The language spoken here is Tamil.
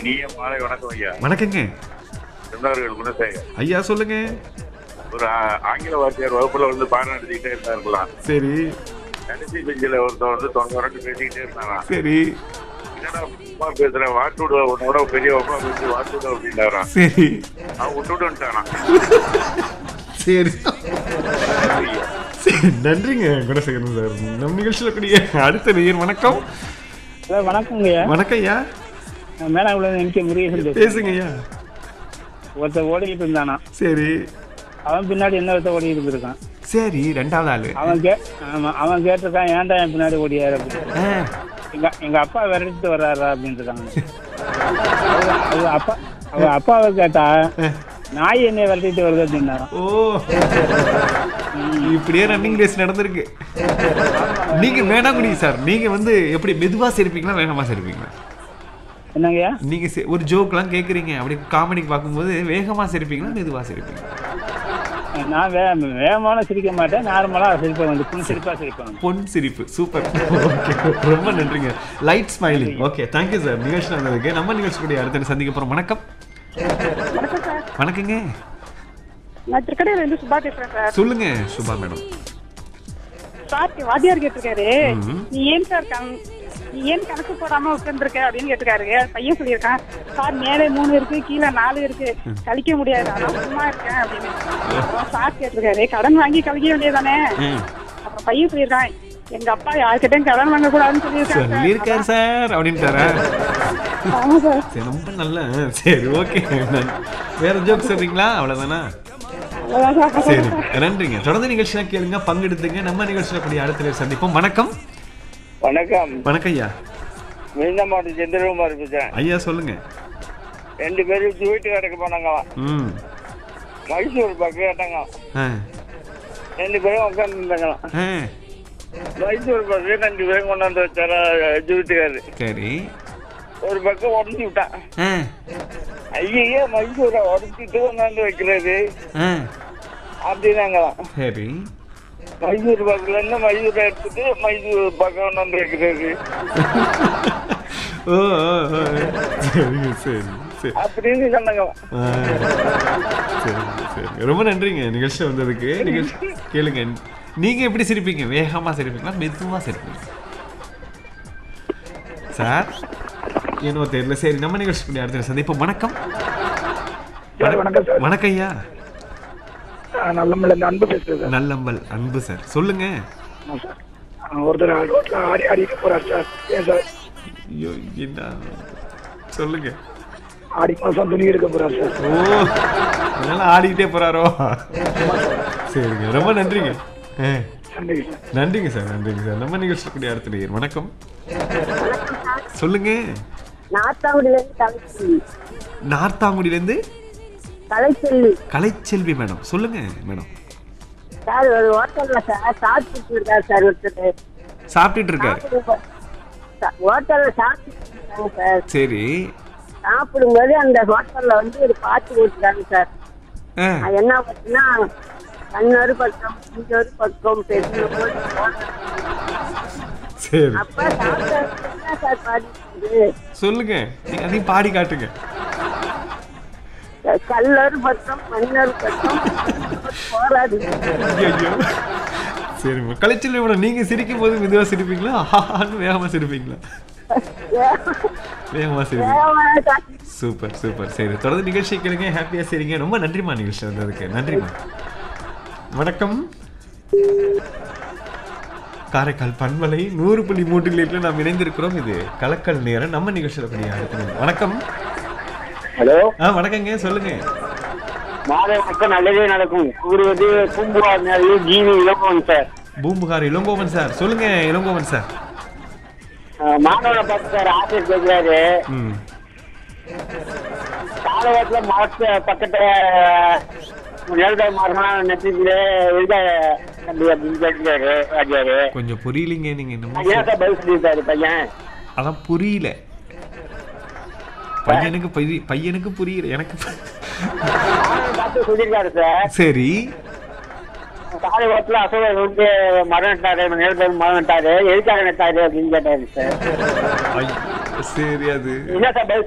இனிய மாலை வணக்கம் ஐயா வணக்கங்க சொன்னார்கள் குணசேகர் ஐயா சொல்லுங்க ஒரு ஆ- ஆங்கில வாத்தியார் வகுப்புல வந்து பாடம் நடத்திக்கிட்டே இருந்தாருக்கலாம் சரி கடைசி பெஞ்சில் ஒருத்தன் வந்து தொங்க வரட்டு பேசிக்கிட்டே இருந்தாங்க சரி என்னடா சும்மா பேசுறேன் வாட்டு விடுவ உன்னோட பெரிய ஒப்பா பேசி வாட்டு விடுவ அப்படின்னாரான் சரி அவன் விட்டுட்டு வந்துட்டானா சரி சரி நன்றிங்க குணசேகரன் சார் நம் நிகழ்ச்சியில் கூடிய அடுத்த நேயர் வணக்கம் ஹலோ வணக்கங்கய்யா வணக்கம் ஐயா மேலாங்குள்ள எனக்கு முருகேசன் பேசுறேன். பேசுங்க ஐயா ஒருத்தன் ஓடிக்கிட்டு இருந்தானா சரி அவன் பின்னாடி இன்னொருத்த ஓடிக்கிட்டு இருந்திருக்கான் சரி ரெண்டாவது ஆளு அவன் கே ஆமா அவன் கேட்டிருக்கான் ஏன்டா என் பின்னாடி ஓடியாரு அப்படின்னு ஆ, எங்க எங்க அப்பா விரட்டிட்டு வர்றாரா அப்படின்னு இருக்காங்க அவ- அவ அப்பா அவ அப்பாவை கேட்டா நாய் என்னை விரட்டிட்டு வருது அப்படின்னாராம் ஓ இப்படியே ரன்னிங் ரேஸ் நடந்திருக்கு நீங்க வேணாங்குடி சார் நீங்க வந்து எப்படி மெதுவா சிரிப்பீங்களா வேகமா சிரிப்பீங்களா என்னங்கய்யா நீங்க சி- ஒரு ஜோக்லாம் கேக்குறீங்க அப்படி காமெடி பார்க்கும்போது வேகமா சிரிப்பீங்களா மெதுவா சிரிப்பீங்களா நான் வே வேகமான சிரிக்க மாட்டேன் நார்மலா சிரிப்பேன் வந்து புன் சிரிப்பா சிரிப்பேன் பொன் சிரிப்பு சூப்பர் ஓகே ரொம்ப நன்றிங்க light smiling okay thank you sir நிகழ்ச்சி நடந்ததுக்கு நம்ம நிகழ்ச்சி கூட அடுத்த சந்திக்க போறோம் வணக்கம் வணக்கம் சார் வணக்கங்க நான் திருக்கடையில இருந்து சுபா பேசுறேன் சார் சொல்லுங்க சுபா மேடம் சார் வாத்தியார் கேட்டிருக்காரு ம்ம். நீ ஏன் சார் கண் நீ ஏன் கணக்கு போடாம உட்காந்துருக்க அப்படின்னு கேட்டிருக்காரு பையன் சொல்லியிருக்கான் சார் மேலே மூணு இருக்கு கீழே நாலு இருக்கு கழிக்க முடியாது அதான் சும்மா இருக்கேன் அப்படின்னு அப்புறம் சார் கேட்டிருக்காரு கடன் வாங்கி கழிக்க வேண்டியதானே ம். அப்புறம் பையன் சொல்லியிருக்கான் எங்க அப்பா யார்கிட்டயும் கடன் வாங்க கூடாதுன்னு சொல்லியிருக்காரு சொல்லியிருக்காரு சார் அப்படின்ட்டாரா ஆமா சார் சரி ரொம்ப நல்ல சரி ஓகே வேற ஜோக் சொல்றீங்களா அவ்வளவுதானா அதான் சார் சரி நன்றிங்க தொடர்ந்து நிகழ்ச்சியா கேளுங்க பங்கெடுத்துங்க நம்ம நிகழ்ச்சியில கூடிய அடுத்த நேரம் சந்திப்போம் வணக்கம் வணக்கம் வணக்கம் ஐயா விருந்த மாவட்டம் செந்தில்குமார் பேசுறேன் ஐயா சொல்லுங்க ரெண்டு பேரும் வீட்டு கடைக்கு போனாங்க ம் மைசூர் பக்கம் கேட்டாங்க ஆ ரெண்டு பேரும் உட்காந்துருந்தாங்களாம் ஆ மைசூர் பக்கம் ரெண்டு பேரும் கொண்டாந்து வச்சாரா வீட்டுக்காரு சரி ஒரு பக்கம் உடஞ்சி விட்டான் ஆ ஐயே மைசூரை உடச்சிட்டு கொண்டாந்து வைக்கிறது ஆ அப்படின்னாங்களாம் சரி மைசூர் பக்கத்துல இருந்து மைசூரை எடுத்துட்டு மைசூர் பக்கம் கொண்டாந்து வைக்கிறது ஓ ஓ, ஓ. சரி சரி சரி அப்படின்னு சொன்னாங்களாம் ஆ, சரி சரி ரொம்ப நன்றிங்க நிகழ்ச்சி வந்ததுக்கு நிகழ்ச்சி கேளுங்க நீங்க எப்படி சிரிப்பீங்க வேகமா சிரிப்பீங்களா மெதுவா சிரிப்பீங்க சார் என்னவோ தெரியல சரி நம்ம நிகழ்ச்சி கூடிய அடுத்த சந்திப்போம் வணக்கம் சார் வணக்கம் சார் வணக்கம் ஐயா நல்ல இந்த அன்பு பேசுறது சார் நல்லம்பல் அன்பு சார் சொல்லுங்க ஆமா சார் ஆ, ஒருத்தர் ரோட்ல ஆடி ஆடிட்டு போறாரு சார் ஏன் சார் ஐயோ என்ன சொல்லுங்க ஆடி மாசம் துணி எடுக்க போறாரு சார் ஓ அதனால ஆடிக்கிட்டே போறாரோ சரிங்க ரொம்ப நன்றிங்க ஆ, நன்றி சார் நன்றிங்க சார் நன்றிங்க சார் நம்ம நிகழ்ச்சி கூடிய அடுத்த நேயர் வணக்கம் சொல்லுங்க நாத்தாங்குடியிலேருந்து கலைச்செல்வி நார்த்தாங்குடியிலேருந்து கலைச்செல்வி கலைச்செல்வி மேடம் சொல்லுங்க மேடம் சார் ஒரு ஹோட்டல்ல சார் சாப்பிட்டு இருக்காரு சார் ஒருத்தர் சாப்பிட்டுட்டு இருக்காரு ஹோட்டல்ல சாப்பிட்டு இருக்காங்க சார் சரி சாப்பிடும்போது அந்த ஹோட்டல்ல வந்து ஒரு பாட்டு போட்டுருக்காங்க சார் ஆ, அது என்ன பார்த்தீங்கன்னா கண்ணொரு பக்கம் இங்கொரு பக்கம் பெரிய சரி அப்ப சாப்பிட்ட என்ன சார் பாடிட்டு சொல்லுங்க நீங்க அதையும் பாடி காட்டுங்க கல்லொரு பக்கம் மண்ணொரு பக்கம் போராடு ஐயோ சரிம்மா கலைச்செல்வி மேடம் நீங்க சிரிக்கும் போது மெதுவா சிரிப்பீங்களா ஆஹான்னு வேகமா சிரிப்பீங்களா வேகமா சிரிப்பீங்க சூப்பர் சூப்பர் சரி தொடர்ந்து நிகழ்ச்சி கேளுங்க ஹாப்பியா சரிங்க ரொம்ப நன்றிம்மா நிகழ்ச்சி வந்ததுக்கு நன்றிம்மா வணக்கம் காரைக்கால் பண்பலை நூறு புள்ளி மூன்று நாம் இணைந்திருக்கிறோம் இது கலக்கல் நேரம் நம்ம நிகழ்ச்சியில கூடிய அடுத்த நிகழ்ச்சி. வணக்கம் ஹலோ ஆ வணக்கங்க சொல்லுங்க மாலை வணக்கம் நல்லதே நடக்கும் கூறுவது பூம்புகார் நிறைய ஜீவி இளம்பவன் சார் பூம்புகார் இளங்கோவன் சார் சொல்லுங்க இளங்கோவன் சார் மாணவனை பார்த்து சார் ஆசிரியர் கேட்கிறாரு ம் காலகட்டத்தில் மரத்து பக்கத்துல எழுத மரம் நெத்திக்கிட்டு எழுத தம்பி அப்படின்னு கேட்டுக்காரு ராஜாரு கொஞ்சம் புரியலீங்க நீங்க என்னமோ நான் ஏன் சார் பதில் சொல்லியிருக்காரு பையன் அதான் புரியல பையனுக்கு புரி- பையனுக்கு புரியல எனக்கு பு- மாணவனை பார்த்து சொல்லியிருக்காரு சார் சரி காலகட்டத்தில் அசோகர் வந்து மரம் நட்டாரு நிலத்துல மரம் நட்டாரு எதுக்காக நட்டாரு அப்படின்னு கேட்டாரு சார் ஐ- சரி அது என்ன சார் பதில்